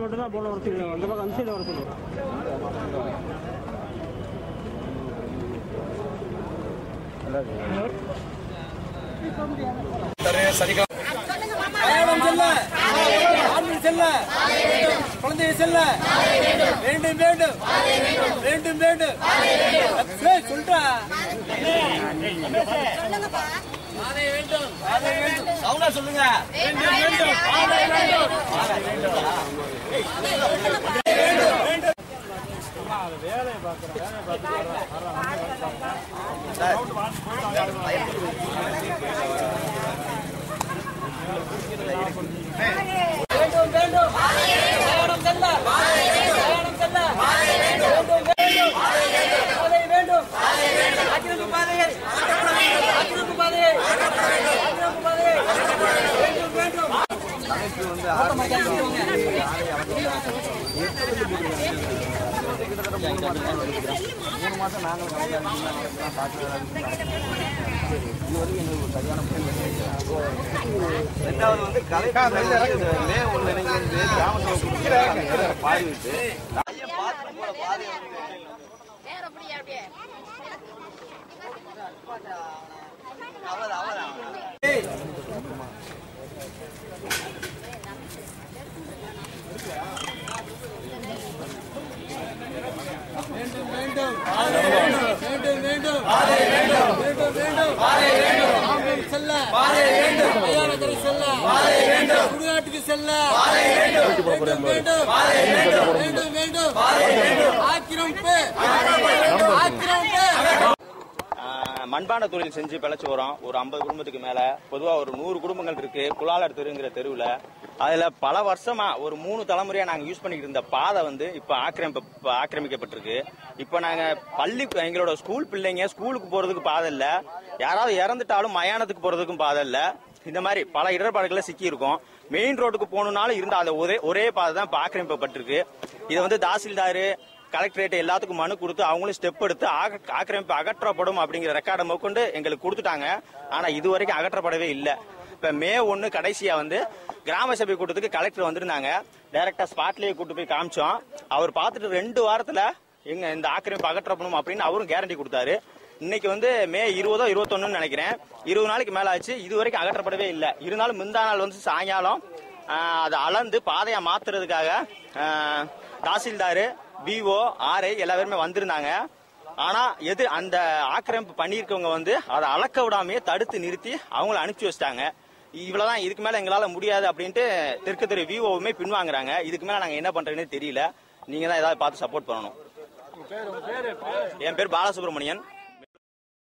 மட்டும் தான் போன வர சொல்லுங்க அந்த பக்கம் அந்த சைடு வர சொல்லுங்க பயணம் செல்ல ஆண்கள் செல்ல குழந்தை செல்ல வேண்டும் வேண்டும் வேண்டும் வேண்டும் ஏய், சொல்றா பாதை வேண்டும் பாதை வேண்டும் சவுண்டா சொல்லுங்க வேண்டும் வேண்டும் பாதை வேண்டும் வேண்டும் வேண்டும் பயணம் செல்ல பயணம் செல்ல வேண்டும் வேண்டும் பாதை வேண்டும் அக்கிரம பாதையை அக்கிரம பாதையை அக்கிரம பாதையை வேண்டும் வேண்டும் ரெண்டாவது வந்து கலைக்காக மே ஒன்று நீங்க வந்து கிராம சபை கொடுக்குறாங்க பாதி விட்டு ஐயா பார்த்து போற பாதை வந்து நேர அப்படியே அப்படியே அவதான் அவதான் வேண்டும் வேண்டும் வேண்டும் வேண்டும் பாதை வேண்டும் வேண்டும் வேண்டும் பாதை வேண்டும் ஆம்பூர் செல்ல பாதை வேண்டும் மயிலாடுதுறை செல்ல பாதை வேண்டும் சுடுகாட்டுக்கு செல்ல பாதை வேண்டும் வேண்டும் வேண்டும் பாதை வேண்டும் வேண்டும் வேண்டும் பாதை வேண்டும் ஆக்கிரமிப்பு ஆக்கிரமிப்பு ஆஹ் மண்பான தொழில் செஞ்சு பிழைச்சு வரோம் ஒரு ஐம்பது குடும்பத்துக்கு மேல பொதுவா ஒரு நூறு குடும்பங்கள் இருக்கு குலாலர் தெருங்கிற தெருவுல அதுல பல வருஷமா ஒரு மூணு தலைமுறையா நாங்க யூஸ் பண்ணிட்டு இருந்த பாதை வந்து இப்ப ஆக்கிரமிப்பு இப்ப ஆக்கிரமிக்கப்பட்டிருக்கு இப்ப நாங்க பள்ளி எங்களோட ஸ்கூல் பிள்ளைங்க ஸ்கூலுக்கு போறதுக்கு பாதை இல்ல யாராவது இறந்துட்டாலும் மயானத்துக்கு போறதுக்கும் பாதை இல்ல இந்த மாதிரி பல இடர்பாடுகளை சிக்கி இருக்கோம் மெயின் ரோட்டுக்கு போகணும்னாலும் இருந்த அந்த ஒரே ஒரே பாதை தான் இப்ப ஆக்கிரமிக்கப்பட்டிருக்கு இதை வந்து தாசில்தாரு கலெக்டரேட் எல்லாத்துக்கும் மனு கொடுத்து அவங்களும் ஸ்டெப் எடுத்து ஆக- ஆக்கிரமிப்பு அகற்றப்படும் அப்படிங்கிற ரெக்கார்டை மேற்கொண்டு எங்களுக்கு கொடுத்துட்டாங்க ஆனா இது வரைக்கும் அகற்றப்படவே இல்லை இப்ப மே ஒண்ணு கடைசியா வந்து கிராம சபை கூட்டத்துக்கு கலெக்டர் வந்திருந்தாங்க டைரக்டா ஸ்பாட்லயே கூட்டு போய் காமிச்சோம் அவர் பார்த்துட்டு ரெண்டு வாரத்துல எங்க இந்த ஆக்கிரமிப்பு அகற்றப்படும் அப்படின்னு அவரும் கேரண்டி கொடுத்தாரு இன்னைக்கு வந்து மே இருபதோ இருபத்தொன்னு நினைக்கிறேன் இருபது நாளைக்கு மேல ஆச்சு இது வரைக்கும் அகற்றப்படவே இல்லை இருந்தாலும் முந்தா நாள் வந்து சாயங்காலம் ஆஹ், அதை அளந்து பாதையா மாத்துறதுக்காக ஆஹ், தாசில்தாரு பிஓ ஆர்ஐ எல்லா பேருமே வந்திருந்தாங்க ஆனா எது அந்த ஆக்கிரமிப்பு பண்ணியிருக்கவங்க வந்து அதை அளக்க விடாமையே தடுத்து நிறுத்தி அவங்கள அனுப்பிச்சு வச்சிட்டாங்க இவ்வளவுதான் இதுக்கு மேல எங்களால முடியாது அப்படின்ட்டு தெற்கு தெரு விஓவுமே பின்வாங்குறாங்க இதுக்கு மேல நாங்க என்ன பண்றதுன்னு தெரியல நீங்க தான் ஏதாவது பார்த்து சப்போர்ட் பண்ணணும் என் பேர் பாலசுப்ரமணியன்